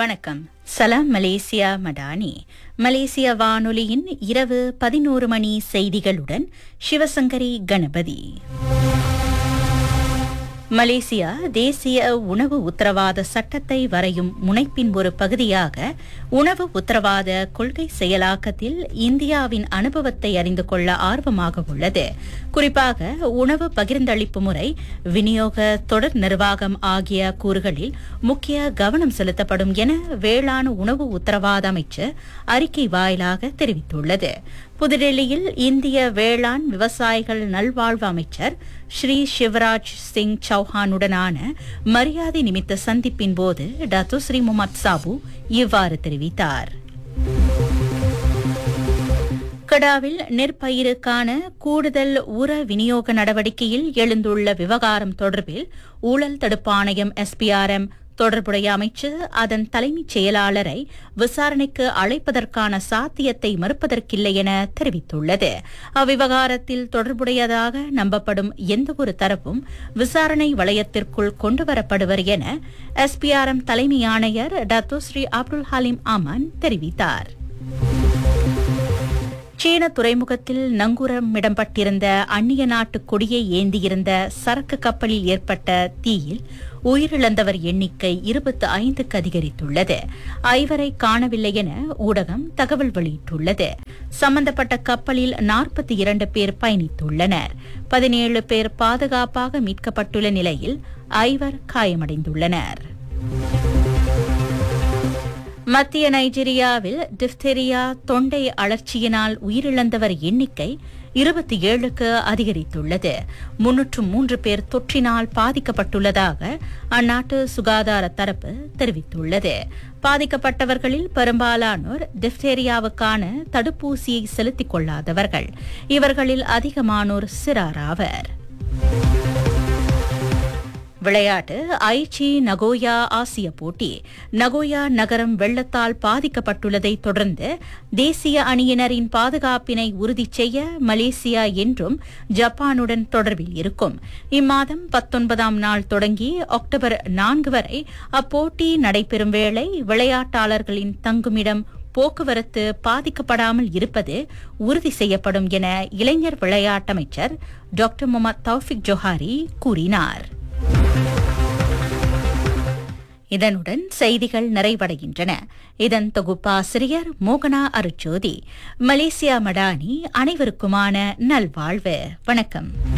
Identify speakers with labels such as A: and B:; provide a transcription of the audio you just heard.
A: வணக்கம் சலாம் மலேசியா மடானி மலேசிய வானொலியின் இரவு பதினோரு மணி செய்திகளுடன் சிவசங்கரி கணபதி மலேசியா தேசிய உணவு உத்தரவாத சட்டத்தை வரையும் முனைப்பின் ஒரு பகுதியாக உணவு உத்தரவாத கொள்கை செயலாக்கத்தில் இந்தியாவின் அனுபவத்தை அறிந்து கொள்ள ஆர்வமாக உள்ளது குறிப்பாக உணவு பகிர்ந்தளிப்பு முறை விநியோக தொடர் நிர்வாகம் ஆகிய கூறுகளில் முக்கிய கவனம் செலுத்தப்படும் என வேளாண் உணவு உத்தரவாத அமைச்சர் அறிக்கை வாயிலாக தெரிவித்துள்ளது புதுடெல்லியில் இந்திய வேளாண் விவசாயிகள் நல்வாழ்வு அமைச்சர் ஸ்ரீ சிவராஜ் சிங் சௌஹானுடனான மரியாதை நிமித்த சந்திப்பின் போது டாக்டர் ஸ்ரீ முகமது சாபு இவ்வாறு தெரிவித்தார் கடாவில் நெற்பயிறுக்கான கூடுதல் உர விநியோக நடவடிக்கையில் எழுந்துள்ள விவகாரம் தொடர்பில் ஊழல் தடுப்பாணையம் எஸ்பிஆர்எம் தொடர்புடைய அமைச்சர் அதன் தலைமைச் செயலாளரை விசாரணைக்கு அழைப்பதற்கான சாத்தியத்தை மறுப்பதற்கில்லை என தெரிவித்துள்ளது அவ்விவகாரத்தில் தொடர்புடையதாக நம்பப்படும் எந்தவொரு தரப்பும் விசாரணை வளையத்திற்குள் கொண்டுவரப்படுவர் என எஸ்பிஆர்எம் தலைமை ஆணையர் Dato Sri Abdul Halim Aman தெரிவித்தார் சீன துறைமுகத்தில் நங்கூரமிடப்பட்டிருந்த அந்நிய நாட்டு கொடியை ஏந்தியிருந்த சரக்கு கப்பலில் ஏற்பட்ட தீயில் உயிரிழந்தவர் எண்ணிக்கை இருபத்தி ஐந்துக்கு அதிகரித்துள்ளது ஐவரை காணவில்லை என ஊடகம் தகவல் வெளியிட்டுள்ளது சம்பந்தப்பட்ட கப்பலில் நாற்பத்தி இரண்டு பேர் பயணித்துள்ளனர் பதினேழு பேர் பாதுகாப்பாக மீட்கப்பட்டுள்ள நிலையில் ஐவர் காயமடைந்துள்ளனர் மத்திய நைஜீரியாவில் டிப்தெரியா தொண்டை அழற்சியினால் உயிரிழந்தவர் எண்ணிக்கை இருபத்தி ஏழுக்கு அதிகரித்துள்ளது முன்னூற்று மூன்று பேர் தொற்றினால் பாதிக்கப்பட்டுள்ளதாக அந்நாட்டு சுகாதார தரப்பு தெரிவித்துள்ளது பாதிக்கப்பட்டவர்களில் பெரும்பாலானோர் டிப்தேரியாவுக்கான தடுப்பூசியை செலுத்திக் கொள்ளாதவர்கள் இவர்களில் அதிகமானோர் சிறாராவர் விளையாட்டு ஐச்சி நகோயா ஆசிய போட்டி நகோயா நகரம் வெள்ளத்தால் பாதிக்கப்பட்டுள்ளதை தொடர்ந்து தேசிய அணியினரின் பாதுகாப்பினை உறுதி செய்ய மலேசியா என்றும் ஜப்பானுடன் தொடர்பில் இருக்கும் இம்மாதம் பத்தொன்பதாம் நாள் தொடங்கி அக்டோபர் நான்கு வரை அப்போட்டி நடைபெறும் வேளை விளையாட்டாளர்களின் தங்குமிடம் போக்குவரத்து பாதிக்கப்படாமல் இருப்பது உறுதி செய்யப்படும் என இளைஞர் விளையாட்டமைச்சர் டாக்டர் முகமது தௌஃபிக் ஜொஹாரி கூறினார் இதனுடன் செய்திகள் நிறைவடைகின்றன இதன் தொகுப்பாசிரியர் மோகனா அருச்சோதி மலேசியா மடானி அனைவருக்குமான நல்வாழ்வு வணக்கம்